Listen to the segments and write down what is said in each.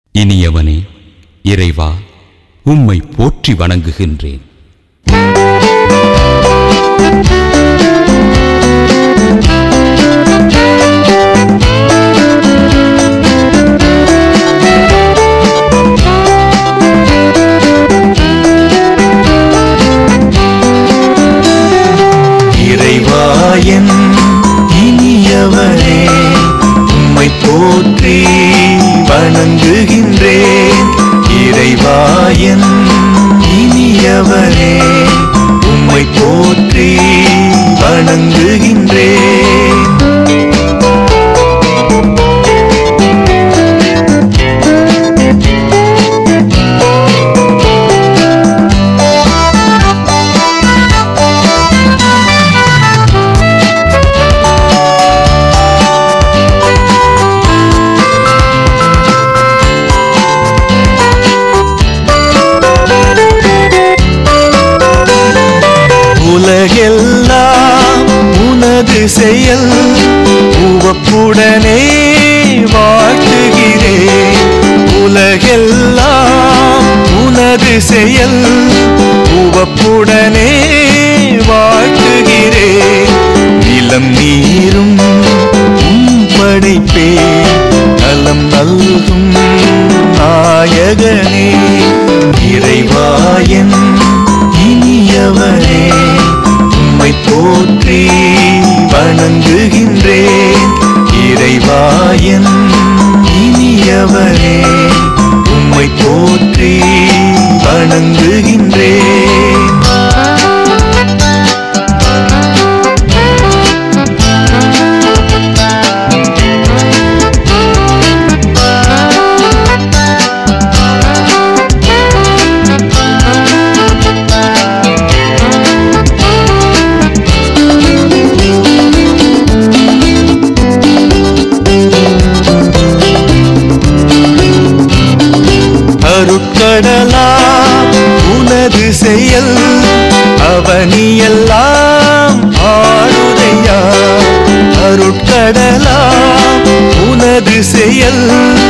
இனியவனே இறைவா உம்மை போற்றி வணங்குகின்றேன் இறைவாயன் இனியவரே உம்மை போற்றி வணங்குகின்றேன் இறைவாயன் இனியவரே உம்மை போற்றி வணங்குகின்றேன் உலகெல்லாம் உனது செயல் உவப்புடனே வாழ்த்துகிறேன் உலகெல்லாம் உனது செயல் உவப்புடனே வாழ்த்துகிறேன் நிலம் நீரும் உம் படைப்பே நலம் நல்கும் நாயகனே இறைவாயன் இனியவரே உம்மை போற்றி வணங்குகின்றேன் இறைவாயன் இனியவரே உம்மை போற்றி வணங்குகின்றேன் அருட்கடலா உனது செயல் அவனியெல்லாம் ஆளுதையா அருட்கடலா உனது செயல்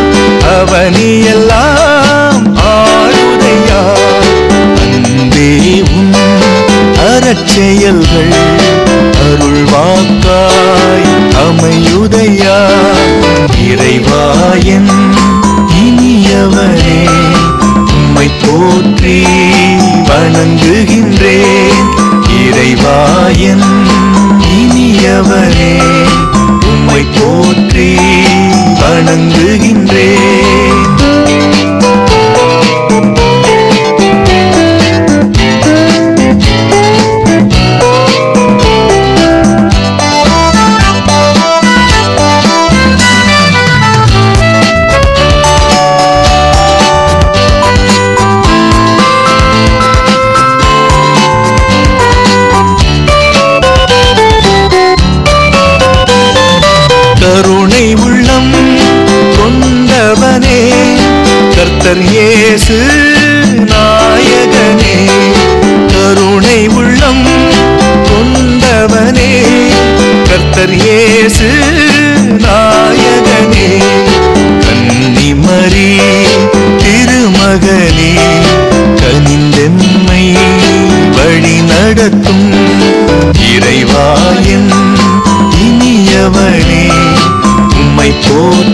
அவனியெல்லாம் ஆளுதையா அன்பே உன் அறச்செயல்கள் அருள்வாக்காய் அமையுதையா இறைவாயன் இனியவரே உம்மை போற்றி வணங்குகின்றேன் இறைவாயன் இனியவரே உம்மை போற்றி வணங்குகின்றேன் கருணை உள்ளம் கொண்டவனே கர்த்தர் இயேசு நாயகனே கருணை உள்ளம் கொண்டவனே கர்த்தர் இயேசு நாயகனே கன்னிமரி திருமகனே கனிந்தென்மை வழி நடத்தும் இறைவாயன் இனியவனே உம்மை போற்றி